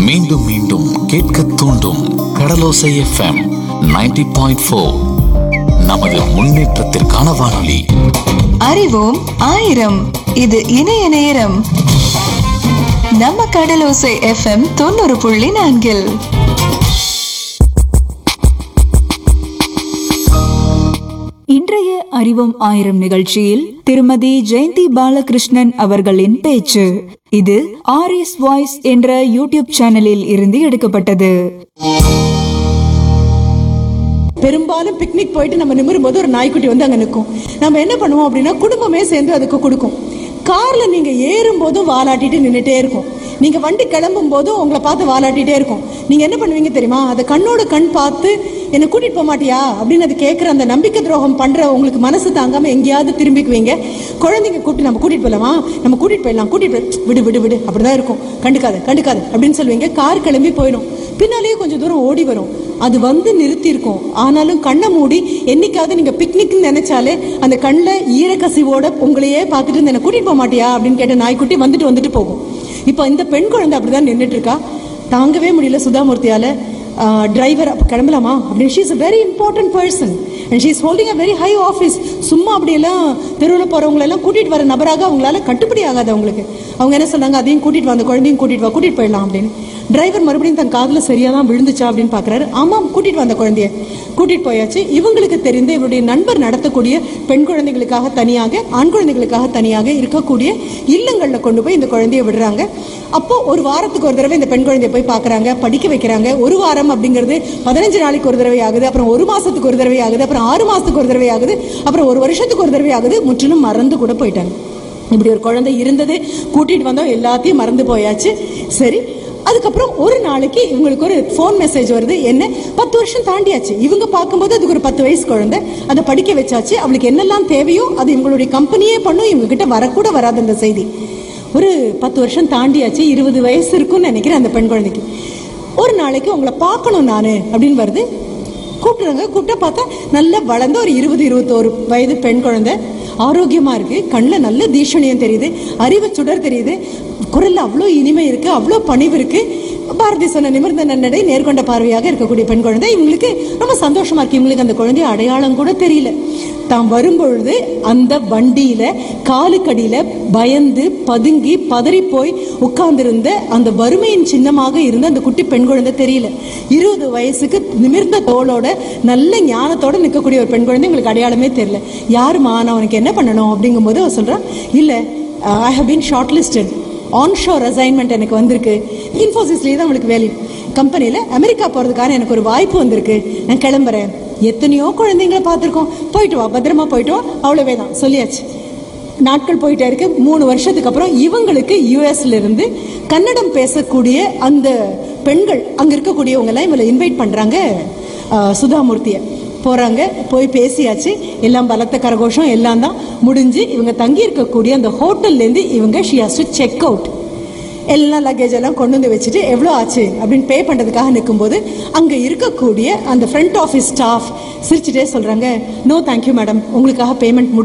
மீண்டும் மீண்டும் கேட்க தூண்டும் கடலோசை எஃப்எம் 90.4 பாயிண்ட் நமது முன்னேற்றத்திற்கான வானொலி அறிவோம் ஆயிரம் இது இணைய நேரம் நம்ம கடலோசை எஃப்எம் தொண்ணூறு புள்ளி நான்கில் இன்றைய அறிவோம் ஆயிரம் நிகழ்ச்சியில் திருமதி ஜெயந்தி பாலகிருஷ்ணன் அவர்களின் பேச்சு இது ஆர் எஸ் வாய்ஸ் என்ற யூடியூப் சேனலில் இருந்து எடுக்கப்பட்டது பெரும்பாலும் பிக்னிக் போயிட்டு நம்ம நிமிரும் போது ஒரு நாய்க்குட்டி வந்து அங்கே நிற்கும் நம்ம என்ன பண்ணுவோம் அப்படின்னா குடும்பமே சேர்ந்து அதுக்கு கொடுக்கும் கார்ல நீங்க ஏறும் போதும் வாலாட்டிட்டு நின்றுட்டே இருக்கும் நீங்க வண்டி கிளம்பும் போதும் உங்களை பார்த்து வாலாட்டிட்டே இருக்கும் நீங்க என்ன பண்ணுவீங்க தெரியுமா அதை கண்ணோட கண் பார்த்து என்னை கூட்டிட்டு போக மாட்டியா அப்படின்னு அது கேட்குற அந்த நம்பிக்கை துரோகம் பண்ற உங்களுக்கு மனசு தாங்காம எங்கேயாவது திரும்பிக்குவீங்க குழந்தைங்க கூட்டி நம்ம கூட்டிட்டு போலாமா நம்ம கூட்டிட்டு போயிடலாம் கூட்டிட்டு போய் விடு விடு விடு அப்படிதான் இருக்கும் கண்டுக்காத கண்டுக்காத அப்படின்னு சொல்லுவீங்க கார் கிளம்பி போயிடும் பின்னாலேயே கொஞ்சம் தூரம் ஓடி வரும் அது வந்து நிறுத்தி இருக்கும் ஆனாலும் கண்ணை மூடி என்னைக்காவது நீங்க பிக்னிக்னு நினைச்சாலே அந்த கண்ணில் ஈரக்கசிவோட உங்களையே பார்த்துட்டு என்னை கூட்டிட்டு போக மாட்டியா அப்படின்னு கேட்ட நாய்க்குட்டி வந்துட்டு வந்துட்டு போகும் இப்போ இந்த பெண் குழந்தை அப்படிதான் நின்றுட்டு இருக்கா தாங்கவே முடியல சுதாமூர்த்தியால டிரைவர் அப்போ கிளம்பலாமா அப்படின்னு she is a very important person and she is holding a very high office சும்மா அப்படியெல்லாம் தெருவில் போகிறவங்களெல்லாம் கூட்டிகிட்டு வர நபராக அவங்களால கட்டுப்படி ஆகாது அவங்களுக்கு அவங்க என்ன சொன்னாங்க அதையும் கூட்டிகிட்டு வா அந்த குழந்தையும் கூட்டிகிட்டு வா கூட்டிகிட்டு போயிடலாம் அப்படின்னு டிரைவர் மறுபடியும் தன் காதில் சரியாக தான் விழுந்துச்சா அப்படின்னு பார்க்குறாரு ஆமாம் கூட்டிகிட்டு வந்த குழந்தைய கூட்டிகிட்டு போயாச்சு இவங்களுக்கு தெரிந்து இவருடைய நண்பர் நடத்தக்கூடிய பெண் குழந்தைகளுக்காக தனியாக ஆண் குழந்தைகளுக்காக தனியாக இருக்கக்கூடிய இல்லங்களில் கொண்டு போய் இந்த குழந்தைய விடுறாங்க அப்போ ஒரு வாரத்துக்கு ஒரு தடவை இந்த பெண் குழந்தைய போய் பார்க்குறாங்க படிக்க வைக்கிறாங்க ஒரு வாரம் அப்படிங்கிறது பதினஞ்சு நாளைக்கு ஒரு தடவை ஆகுது அப்புறம் ஒரு மாசத்துக்கு ஒரு தடவை ஆகுது அப்புறம் ஆறு மாசத்துக்கு ஒரு தடவை ஆகுது அப்புறம் ஒரு வருஷத்துக்கு ஒரு தடவை ஆகுது முற்றிலும் மறந்து கூட போயிட்டாங்க இப்படி ஒரு குழந்தை இருந்தது கூட்டிட்டு வந்தோம் எல்லாத்தையும் மறந்து போயாச்சு சரி அதுக்கப்புறம் ஒரு நாளைக்கு இவங்களுக்கு ஒரு ஃபோன் மெசேஜ் வருது என்ன பத்து வருஷம் தாண்டியாச்சு இவங்க பார்க்கும்போது அதுக்கு ஒரு பத்து வயசு குழந்தை அதை படிக்க வச்சாச்சு அவளுக்கு என்னெல்லாம் தேவையோ அது இவங்களுடைய கம்பெனியே பண்ணும் இவங்க கிட்ட வரக்கூட வராது அந்த செய்தி ஒரு பத்து வருஷம் தாண்டியாச்சு இருபது வயசு இருக்கும்னு நினைக்கிறேன் அந்த பெண் குழந்தைக்கு ஒரு நாளைக்கு உங்களை பார்க்கணும் நான் அப்படின்னு வருது கூப்பிடுறாங்க கூப்பிட்டா பார்த்தா நல்லா வளர்ந்த ஒரு இருபது இருபத்தோரு வயது பெண் குழந்தை ஆரோக்கியமா இருக்கு கண்ணில் நல்ல தீஷணியம் தெரியுது அறிவு சுடர் தெரியுது குரல்ல அவ்வளோ இனிமை இருக்கு அவ்வளோ பணிவு இருக்கு பாரதி சொன்ன நிமிர்ந்த நன்னடை நேர்கொண்ட பார்வையாக இருக்கக்கூடிய பெண் குழந்தை இவங்களுக்கு ரொம்ப சந்தோஷமா இருக்கு இவங்களுக்கு அந்த குழந்தை அடையாளம் கூட தெரியல தாம் வரும்பொழுது அந்த வண்டியில காலுக்கடியில பயந்து பதுங்கி பதறி போய் உட்கார்ந்திருந்த அந்த வறுமையின் சின்னமாக இருந்த அந்த குட்டி பெண் குழந்தை தெரியல இருபது வயசுக்கு நிமிர்ந்த தோளோட நல்ல ஞானத்தோட நிற்கக்கூடிய ஒரு பெண் குழந்தை உங்களுக்கு அடையாளமே தெரியல யாருமா நான் உனக்கு என்ன பண்ணணும் அப்படிங்கும்போது அவ சொல்றா இல்ல I have been shortlisted onshore assignment எனக்கு வந்திருக்கு இன்ஃபோசிஸ்லேயே தான் உங்களுக்கு வேலை கம்பெனியில் அமெரிக்கா போகிறதுக்கான எனக்கு ஒரு வாய்ப்பு வந்திருக்கு நான் கிளம்புறேன் எத்தனையோ குழந்தைங்களை பார்த்துருக்கோம் போயிட்டு வா பத்திரமா போயிட்டு வா அவ்வளவே தான் சொல்லியாச்சு நாட்கள் போயிட்டே இருக்கு மூணு வருஷத்துக்கு அப்புறம் இவங்களுக்கு யூஎஸ்ல இருந்து கன்னடம் பேசக்கூடிய அந்த பெண்கள் அங்க இருக்கக்கூடியவங்க எல்லாம் இவங்களை இன்வைட் பண்றாங்க அஹ், சுதாமூர்த்தியை போறாங்க போய் பேசியாச்சு எல்லாம் பலத்த கரகோஷம் எல்லாம் தான் முடிஞ்சு இவங்க தங்கி இருக்கக்கூடிய அந்த ஹோட்டல்ல இருந்து இவங்க she has to check out எல்லா லக்கேஜ் எல்லாம் கொண்டு வந்து வச்சுட்டு எவ்வளோ ஆச்சு அப்படின்னு பே பண்ணுறதுக்காக நிற்கும்போது அங்கே இருக்கக்கூடிய அந்த ஃப்ரண்ட் ஆஃபீஸ் ஸ்டாஃப் சிரிச்சுட்டே சொல்கிறாங்க நோ தேங்க்யூ மேடம் உங்களுக்காக பேமெண்ட் முடி